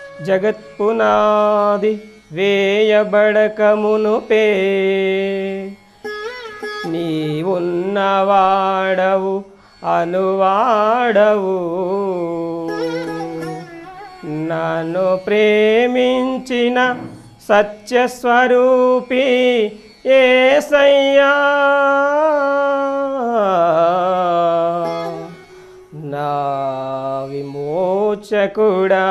జగత్పునాది వేయబడకమునుపే నీవున్నవాడవు అనువాడవు నన్ను ప్రేమించిన సత్యస్వరూపి ఏసయ్యా నా విమోచకుడా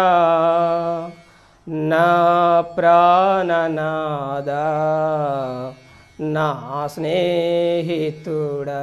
నా ప్రాణనాదా నా స్నేహితుడా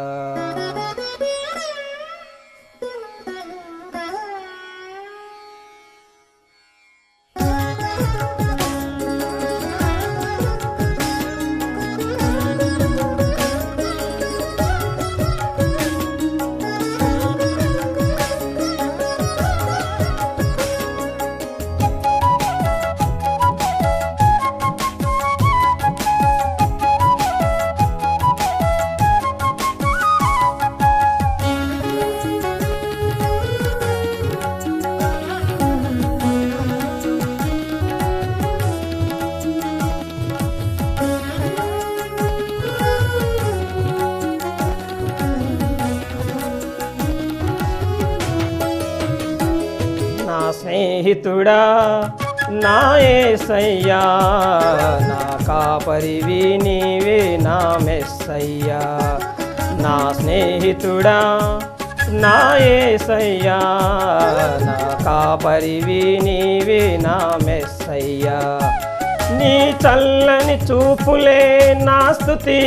నా స్నేహితుడా నా ఏసయ్యా నా కాపరివి నీవే నా మెస్సయ్యా నా స్నేహితుడా నా ఏసయ్యా నా కాపరివి నీవే నా మెస్సయ్యా నీ చల్లని చూపులే నా స్థుతి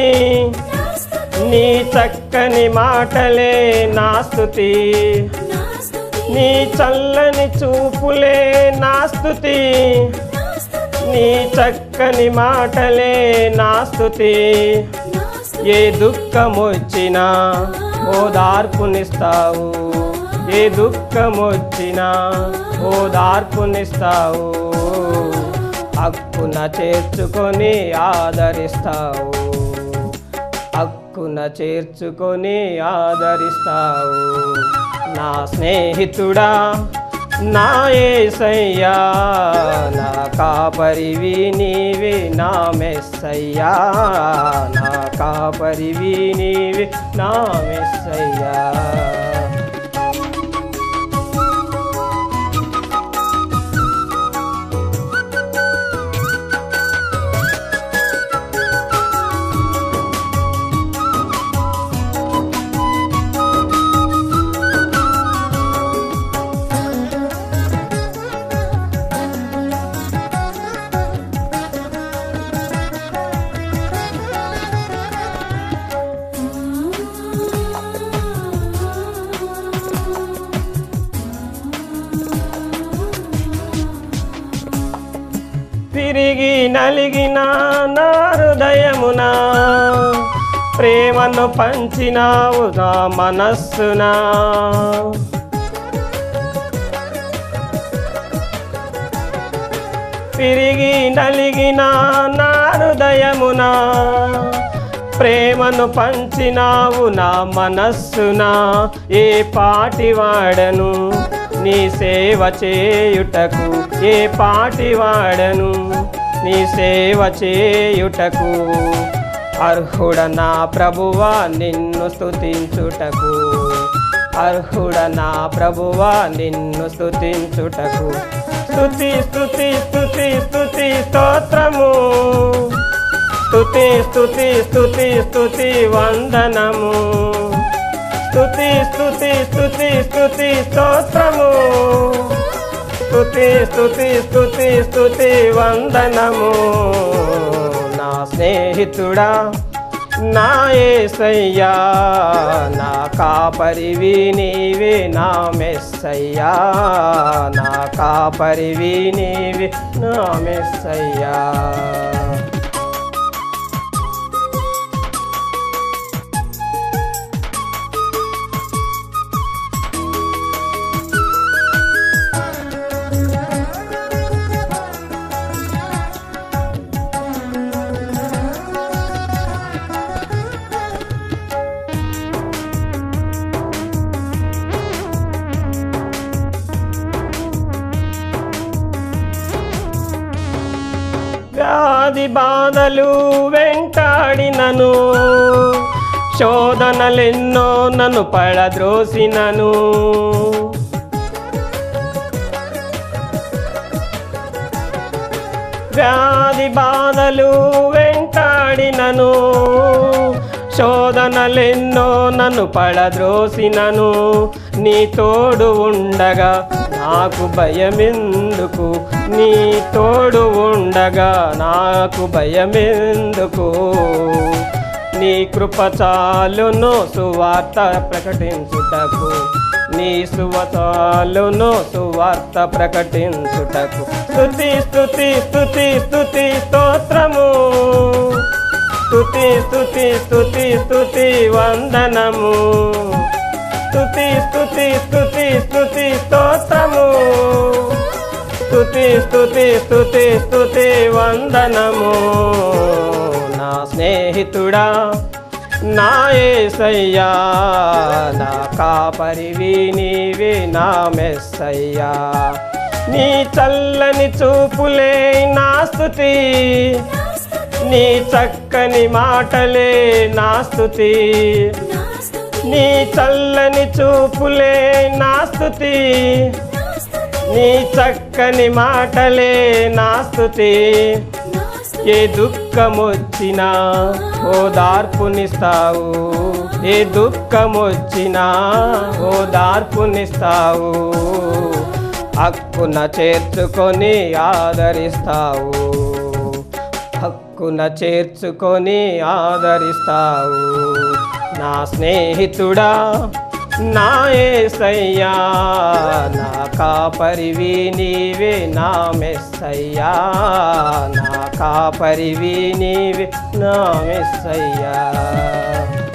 నీ చక్కని మాటలే నా స్థుతి నీ చల్లని చూపులే నా స్థుతి నీ చక్కని మాటలే నా స్థుతి ఏ దుఃఖమొచ్చినా ఓదార్పునిస్తావు ఏ దుఃఖమొచ్చినా ఓదార్పునిస్తావు హక్కున చేర్చుకొని ఆదరిస్తావు హక్కున చేర్చుకొని ఆదరిస్తావు నా స్నేహితుడా నా ఏసయ్యా నా కాపరివి నీవి నా మెస్సయ్యా నా కాపరివి నీవి నా మెస్సయ్యా తిరిగి నలిగిన నా హృదయమునా ప్రేమను పంచినావు నా మనస్సునా తిరిగి నలిగిన నా హృదయమునా ప్రేమను పంచినావు నా మనస్సునా ఏ పాటి వాడను నీ సేవ చేయుటకు ఏ పాటి వాడను నీ సేవ చేయుటకు అర్హుడ నా ప్రభువా నిన్ను స్తుతించుటకు అర్హుడ నా ప్రభువా నిన్ను స్తుతించుటకు స్తుతి స్తుతి స్తుతి స్తుతి స్తోత్రము స్తుతి స్తుతి స్తుతి స్తుతి వందనము స్తుతి స్తుతి స్తుతి స్తుతి స్తోత్రము స్తుతి స్తుతి స్తుతి స్తుతి వందనము నా స్నేహితుడా నా ఏసయ్యా నా కాపరివి నీవే నా మెస్సయ్యా నా కాపరివి నీవే నా మెస్సయ్యా వ్యాధి బాధలు వెంటాడినను శోధనలెన్నో నన్ను పడద్రోసినను వ్యాధి బాధలు వెంటాడినను శోధనలెన్నో నన్ను పడద్రోసినను నీ తోడు ఉండగా నాకు భయమెందుకు నీ తోడు ఉండగా నాకు భయమెందుకు నీ కృప చాలును సువార్త ప్రకటించుటకు నీ సువతాలును సువార్త ప్రకటించుటకు స్తుతి స్తుతి స్తుతి స్తుతి స్తోత్రము స్తుతి స్తుతి స్తుతి స్తుతి వందనము స్తుతి స్తుతి స్తుతి స్తుతి స్తోత్రము స్తుతి స్తుతి స్తుతి స్తుతి వందనము నా స్నేహితుడా నా ఏసయ్యా నా కాపరివి నీవి నా మెస్సయ్యా నీ చల్లని చూపులే నా స్తుతి నీ చక్కని మాటలే నా స్తుతి నీ చల్లని చూపులే నా స్తుతి నీ చక్కని మాటలే నా స్తుతి ఏ దుఃఖమొచ్చినా ఓదార్పునిస్తావు ఏ దుఃఖమొచ్చినా ఓదార్పునిస్తావు హక్కున చేర్చుకొని ఆదరిస్తావు హక్కున చేర్చుకొని ఆదరిస్తావు నా స్నేహితుడా నా ఏసయ్యా నా కాపరివి నీవే నా మెస్సయ్యా నా కాపరివి నీవే నా మెస్సయ్యా